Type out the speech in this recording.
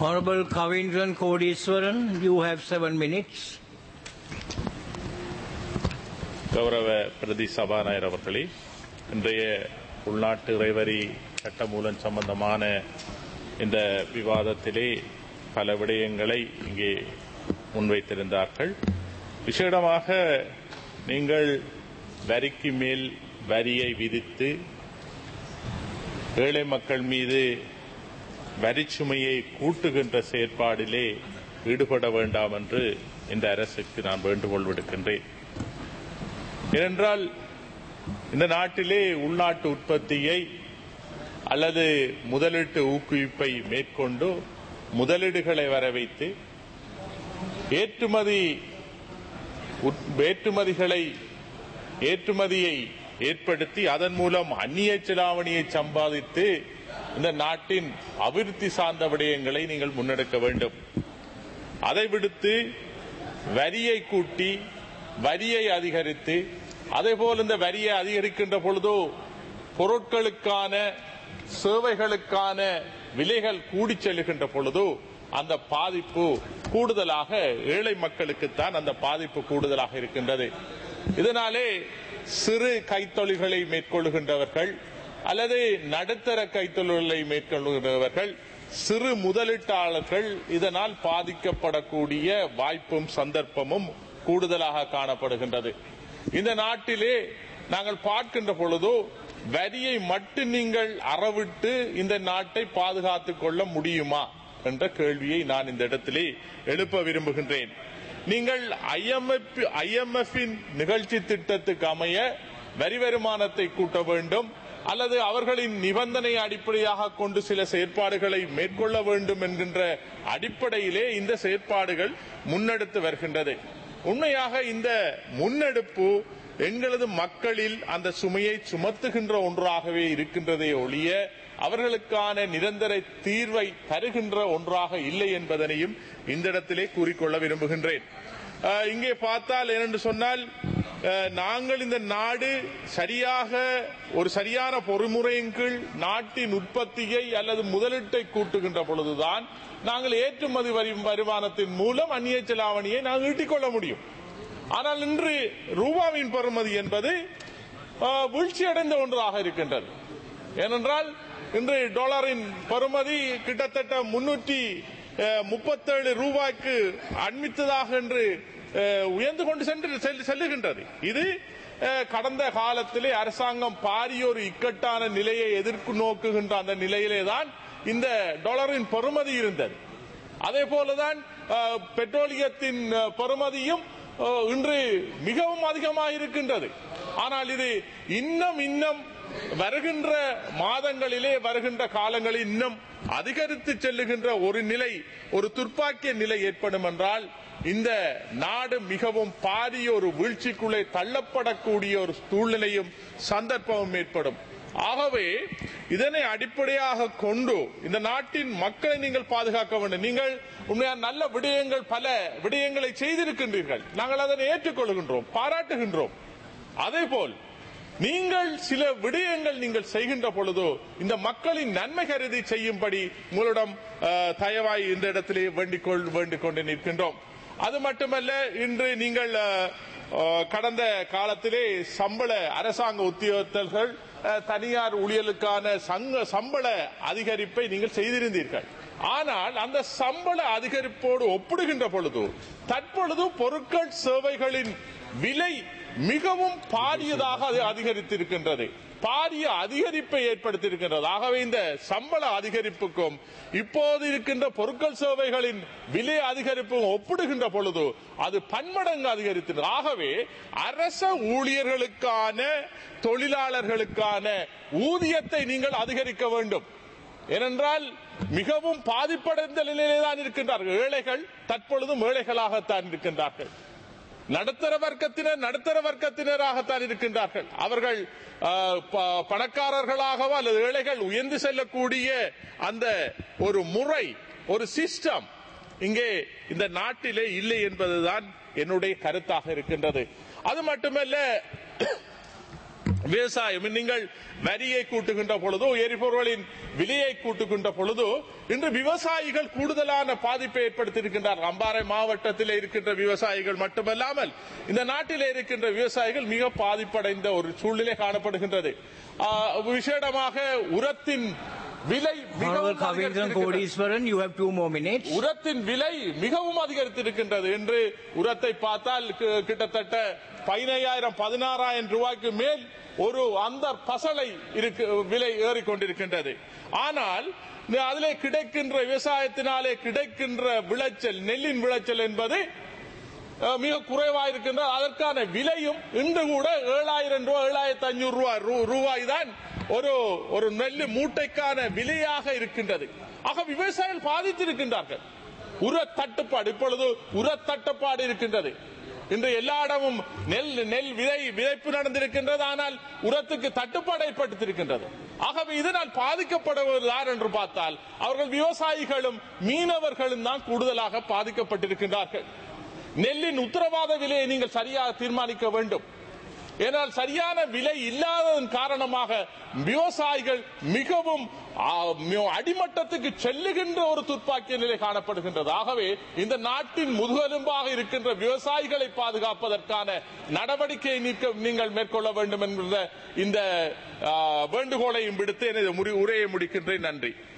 Honorable Kavindran Kodiswaran, you have seven minutes. கௌரவ பிரதி சபாநாயகர் அவர்களே இன்றைய உள்நாட்டு இறைவரி சட்டமூலம் சம்பந்தமான இந்த விவாதத்திலே பல விடயங்களை இங்கே முன்வைத்திருந்தார்கள் விசேடமாக நீங்கள் வரிக்கு மேல் வரியை விதித்து ஏழை மக்கள் மீது வரிச்சுமையை கூட்டுகின்ற செயற்பாடிலே ஈடுபட வேண்டாம் என்று இந்த அரசுக்கு நான் வேண்டுகோள் விடுக்கின்றேன் ஏனென்றால் இந்த நாட்டிலே உள்நாட்டு உற்பத்தியை அல்லது முதலீட்டு ஊக்குவிப்பை மேற்கொண்டு முதலீடுகளை வர வைத்து ஏற்றுமதி உற்- ஏற்றுமதிகளை ஏற்றுமதியை ஏற்படுத்தி அதன் மூலம் அந்நிய செலாவணியை சம்பாதித்து இந்த நாட்டின் அபிவிருத்தி சார்ந்த விடயங்களை நீங்கள் முன்னெடுக்க வேண்டும் அதை விடுத்து வரியை கூட்டி வரியை அதிகரித்து அதேபோல் இந்த வரியை அதிகரிக்கின்ற பொழுதோ பொருட்களுக்கான சேவைகளுக்கான விலைகள் கூடிச் செல்லுகின்ற பொழுதோ அந்த பாதிப்பு கூடுதலாக ஏழை மக்களுக்குத்தான் அந்த பாதிப்பு கூடுதலாக இருக்கின்றது இதனாலே சிறு கைத்தொழில்களை மேற்கொள்ளுகின்றவர்கள் அல்லது நடுத்தர கைத்தொழில்களை மேற்கொள்ளுகின்றவர்கள் சிறு முதலீட்டாளர்கள் இதனால் பாதிக்கப்படக்கூடிய வாய்ப்பும் சந்தர்ப்பமும் கூடுதலாக காணப்படுகின்றது இந்த நாட்டிலே நாங்கள் பார்க்கின்ற பொழுதோ வரியை மட்டும் நீங்கள் அறவிட்டு இந்த நாட்டை பாதுகாத்துக் கொள்ள முடியுமா என்ற கேள்வியை நான் இந்த இடத்திலே எழுப்ப விரும்புகின்றேன் நீங்கள் ஐஎம்எஃப் ஐஎம்எஃபின் நிகழ்ச்சி திட்டத்துக்கு அமைய வரி வருமானத்தை கூட்ட வேண்டும் அல்லது அவர்களின் நிபந்தனை அடிப்படையாக கொண்டு சில செயற்பாடுகளை மேற்கொள்ள வேண்டும் என்கின்ற அடிப்படையிலே இந்த செயற்பாடுகள் முன்னெடுத்து வருகின்றது உண்மையாக இந்த முன்னெடுப்பு எங்களது மக்களில் அந்த சுமையை சுமத்துகின்ற ஒன்றாகவே இருக்கின்றதே ஒழிய அவர்களுக்கான நிரந்தர தீர்வை தருகின்ற ஒன்றாக இல்லை என்பதனையும் இந்த இடத்திலே கூறிக்கொள்ள விரும்புகின்றேன் அஹ், இங்கே பார்த்தால் ஏனென்று சொன்னால் அஹ், நாங்கள் இந்த நாடு சரியாக ஒரு சரியான பொறுமுறையின் கீழ் நாட்டின் உற்பத்தியை அல்லது முதலீட்டை கூட்டுகின்ற பொழுதுதான் நாங்கள் ஏற்றுமதி வரி வருமானத்தின் மூலம் அந்நிய செலாவணியை நாங்கள் ஈட்டிக்கொள்ள முடியும் ஆனால் இன்று ரூபாவின் பெறுமதி என்பது அஹ், வீழ்ச்சியடைந்த ஒன்றாக இருக்கின்றது ஏனென்றால் இன்று டாலரின் பெறுமதி கிட்டத்தட்ட முன்னூற்றி முப்பத்தேழு ரூபாய்க்கு அண்மித்ததாக என்று அஹ், உயர்ந்து கொண்டு சென்று செல்- செல்லுகின்றது இது அஹ், கடந்த காலத்திலே அரசாங்கம் பாரிய ஒரு இக்கட்டான நிலையை எதிர்க்கு நோக்குகின்ற அந்த நிலையிலே தான் இந்த டாலரின் பெறுமதி இருந்தது அதே போலதான் அஹ், பெட்ரோலியத்தின் அஹ், பெறுமதியும் அஹ், இன்று மிகவும் அதிகமாக இருக்கின்றது ஆனால் இது இன்னும் இன்னும் வருகின்ற மாதங்களிலே வருகின்ற காலங்களில் இன்னும் அதிகரித்து செல்லுகின்ற ஒரு நிலை ஒரு துர்ப்பாக்கிய நிலை ஏற்படும் என்றால் இந்த நாடு மிகவும் பாரிய ஒரு வீழ்ச்சிக்குள்ளே தள்ளப்படக்கூடிய ஒரு சூழ்நிலையும் சந்தர்ப்பமும் ஏற்படும் ஆகவே இதனை அடிப்படையாக கொண்டு இந்த நாட்டின் மக்களை நீங்கள் பாதுகாக்க வேண்டும் நீங்கள் உண்மையா நல்ல விடயங்கள் பல விடயங்களை செய்திருக்கின்றீர்கள் நாங்கள் அதனை ஏற்றுக்கொள்கின்றோம் பாராட்டுகின்றோம் அதேபோல் நீங்கள் சில விடயங்கள் நீங்கள் செய்கின்ற பொழுதோ இந்த மக்களின் நன்மை கருதி செய்யும்படி உங்களிடம் அஹ், தயவாய் இந்த இடத்திலே வேண்டிக் கொள் வேண்டிக் கொண்டு நிற்கின்றோம் அது மட்டுமல்ல இன்று நீங்கள் அஹ், அஹ், கடந்த காலத்திலே சம்பள அரசாங்க உத்தியோகத்தர்கள் அஹ், தனியார் ஊழியர்களுக்கான சங்க சம்பள அதிகரிப்பை நீங்கள் செய்திருந்தீர்கள் ஆனால் அந்த சம்பள அதிகரிப்போடு ஒப்பிடுகின்ற பொழுது தற்பொழுது பொருட்கள் சேவைகளின் விலை மிகவும் பாரியதாக அது அதிகரித்திருக்கின்றது பாரிய அதிகரிப்பை ஏற்படுத்தியிருக்கின்றது ஆகவே இந்த சம்பள அதிகரிப்புக்கும் இப்போது இருக்கின்ற பொருட்கள் சேவைகளின் விலை அதிகரிப்பும் ஒப்பிடுகின்ற பொழுது அது பன்மடங்கு அதிகரித்தது ஆகவே அரச ஊழியர்களுக்கான தொழிலாளர்களுக்கான ஊதியத்தை நீங்கள் அதிகரிக்க வேண்டும் ஏனென்றால் மிகவும் பாதிப்படைந்த நிலையிலே தான் இருக்கின்றார்கள் ஏழைகள் தற்பொழுதும் ஏழைகளாகத்தான் இருக்கின்றார்கள் நடுத்தர வர்க்கத்தினர் நடுத்தர வர்க்கத்தினராகத்தான் இருக்கின்றார்கள் அவர்கள் ஆஹ், ப- பணக்காரர்களாகவோ அல்லது ஏழைகள் உயர்ந்து செல்லக்கூடிய அந்த ஒரு முறை ஒரு சிஸ்டம் இங்கே இந்த நாட்டிலே இல்லை என்பதுதான் என்னுடைய கருத்தாக இருக்கின்றது அது மட்டுமல்ல விவசாயம் நீங்கள் வரியை கூட்டுகின்ற பொழுதோ எரிபொருளின் விலையை கூட்டுகின்ற பொழுதோ இன்று விவசாயிகள் கூடுதலான பாதிப்பை ஏற்படுத்தியிருக்கின்றார் அம்பாறை மாவட்டத்தில் இருக்கின்ற விவசாயிகள் மட்டுமல்லாமல் இந்த நாட்டில் இருக்கின்ற விவசாயிகள் மிக பாதிப்படைந்த ஒரு சூழ்நிலை காணப்படுகின்றது ஆ, விசேடமாக உரத்தின் விலை Honorable மிகவும் Kavindran அதிகரித்திருக்கின்றது. Kodiswaran, you have two more minutes. உரத்தின் விலை மிகவும் அதிகரித்திருக்கின்றது என்று உரத்தை பார்த்தால் கி- கிட்டத்தட்ட பதினையாயிரம் பதினாறாயிரம் ரூபாய்க்கு மேல் ஒரு அந்த பசலை இருக்கு விலை ஏறிக்கொண்டிருக்கின்றது ஆனால் இந்த அதிலே கிடைக்கின்ற விவசாயத்தினாலே கிடைக்கின்ற விளைச்சல் நெல்லின் விளைச்சல் என்பது அஹ், மிக குறைவா இருக்கின்ற அதற்கான விலையும் இன்று கூட ஏழாயிரம் ரூபாய் ஏழாயிரத்தி ஐநூறு ரூபாய் ரூ- ரூபாய் தான் ஒரு ஒரு நெல் மூட்டைக்கான விலையாக இருக்கின்றது ஆக விவசாயிகள் பாதித்திருக்கின்றார்கள் உர தட்டுப்பாடு இப்பொழுது உர தட்டுப்பாடு இருக்கின்றது இன்று எல்லா இடமும் நெல் நெல் விதை விதைப்பு நடந்திருக்கின்றது ஆனால் உரத்துக்கு தட்டுப்பாடு ஏற்படுத்தியிருக்கின்றது ஆகவே இதனால் பாதிக்கப்படுவது யார் என்று பார்த்தால் அவர்கள் விவசாயிகளும் மீனவர்களும் தான் கூடுதலாக பாதிக்கப்பட்டிருக்கின்றார்கள் நெல்லின் உத்தரவாத விலையை நீங்கள் சரியாக தீர்மானிக்க வேண்டும் ஏனால் சரியான விலை இல்லாததன் காரணமாக விவசாயிகள் மிகவும் ஆ, மிக அடிமட்டத்துக்கு செல்லுகின்ற ஒரு துப்பாக்கிய நிலை காணப்படுகின்றது ஆகவே இந்த நாட்டின் முதுகெலும்பாக இருக்கின்ற விவசாயிகளை பாதுகாப்பதற்கான நடவடிக்கையை நீக்க- நீங்கள் மேற்கொள்ள வேண்டும் என்கிற இந்த ஆ, வேண்டுகோளையும் விடுத்து எனது முடி- உரையை முடிக்கின்றேன் நன்றி